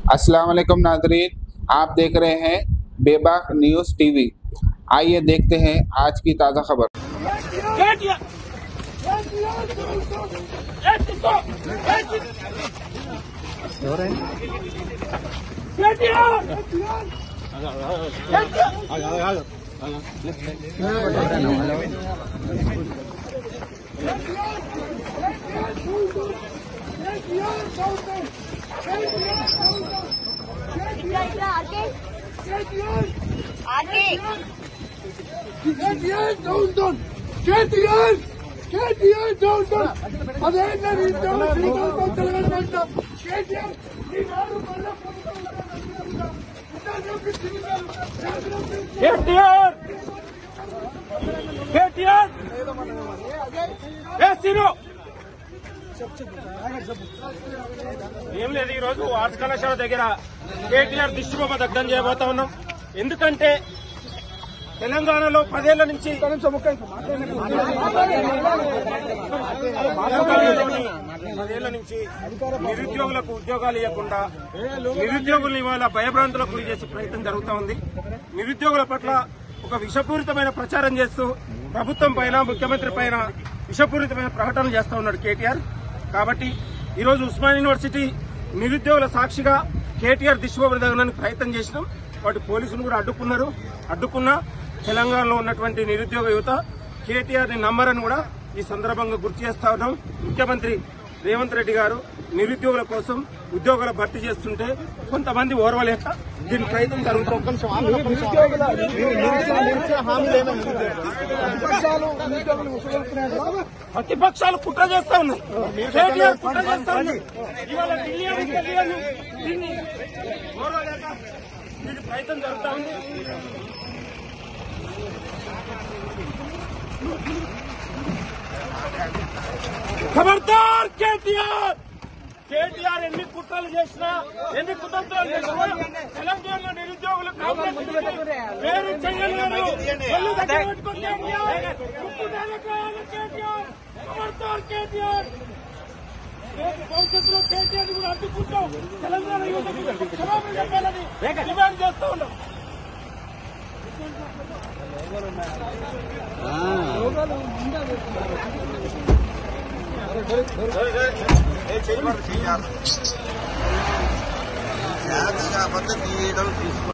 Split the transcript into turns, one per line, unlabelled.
अस्सलाम वालेकुम नाजरीन आप देख रहे हैं बेबाक न्यूज़ टीवी आइए देखते हैं आज की ताज़ा खबर
इतना इतना आगे आगे
KTR down down KTR KTR down down పదేళ్ళ నుంచి శ్రీకాకుళం తెలంగాణ రాష్ట్రం కేటీఆర్ ఈనాడు మళ్ళా
కేటీఆర్ కేటీఆర్ వేసిరు ఏం లేదు ఈ రోజు ఆర్ట్స్ కళాశాల దగ్గర కేటీఆర్ దిష్టిబొమ్మ దగ్ధం చేయబోతా ఉన్నాం ఎందుకంటే తెలంగాణలో పదేళ్ల నుంచి పదేళ్ల నుంచి నిరుద్యోగులకు ఉద్యోగాలు ఇవ్వకుండా నిరుద్యోగుల్ని ఇవాళ భయభ్రాంతులకు గురి చేసే ప్రయత్నం జరుగుతూ ఉంది నిరుద్యోగుల పట్ల ఒక విషపూరితమైన ప్రచారం చేస్తూ ప్రభుత్వం పైన ముఖ్యమంత్రి పైన విషపూరితమైన ప్రకటనలు చేస్తూ ఉన్నాడు కేటీఆర్ కాబట్టి ఈరోజు ఉస్మాన్ యూనివర్సిటీ నిరుద్యోగుల సాక్షిగా కేటీఆర్ దిశబొమ్మ దగ్గడానికి ప్రయత్నం చేసినాం వాటి పోలీసులు కూడా అడ్డుకున్నారు అడ్డుకున్నా తెలంగాణలో ఉన్నటువంటి నిరుద్యోగ యువత కేటీఆర్ ని నమ్మరని కూడా ఈ సందర్భంగా గుర్తు చేస్తా ఉన్నాం ముఖ్యమంత్రి రేవంత్ రెడ్డి గారు నిరుద్యోగుల కోసం ఉద్యోగాల భర్తీ చేస్తుంటే కొంతమంది ఓర్వలేక దీని ప్రయత్నం జరుగుతుంది ప్రతిపక్షాలు కుట్ర చేస్తా ఉన్నాయి కేటీఆర్ కుట్ర చేస్తా ఉన్నాయి ఇవాళ ఢిల్లీ అని ఢిల్లీ అని దీన్ని ఓర్వలేక దీని ప్రయత్నం జరుగుతా ఉంది ఖబర్దార్ కేటీఆర్ కేటీఆర్ ఎన్ని కుట్రలు చేసినా ఎన్ని కుతంత్రాలు చేసినా తెలంగాణలో నిరుద్యోగులు కాంగ్రెస్ పేరు చెయ్యలేరు ఒళ్ళు దగ్గర పెట్టుకొని కేటీఆర్, ఉప్పు నేలకాయాలి కేటీఆర్, ఖబర్దార్ కేటీఆర్ రేపు భవిష్యత్తులో కేటీఆర్ కూడా అడ్డుకుంటాం తెలంగాణ యువతకు క్షమాపణ చెప్పాలని డిమాండ్ చేస్తూ ఉన్నాం
జాగ్రత్తగా పద్ధతి తీయడం తీసుకో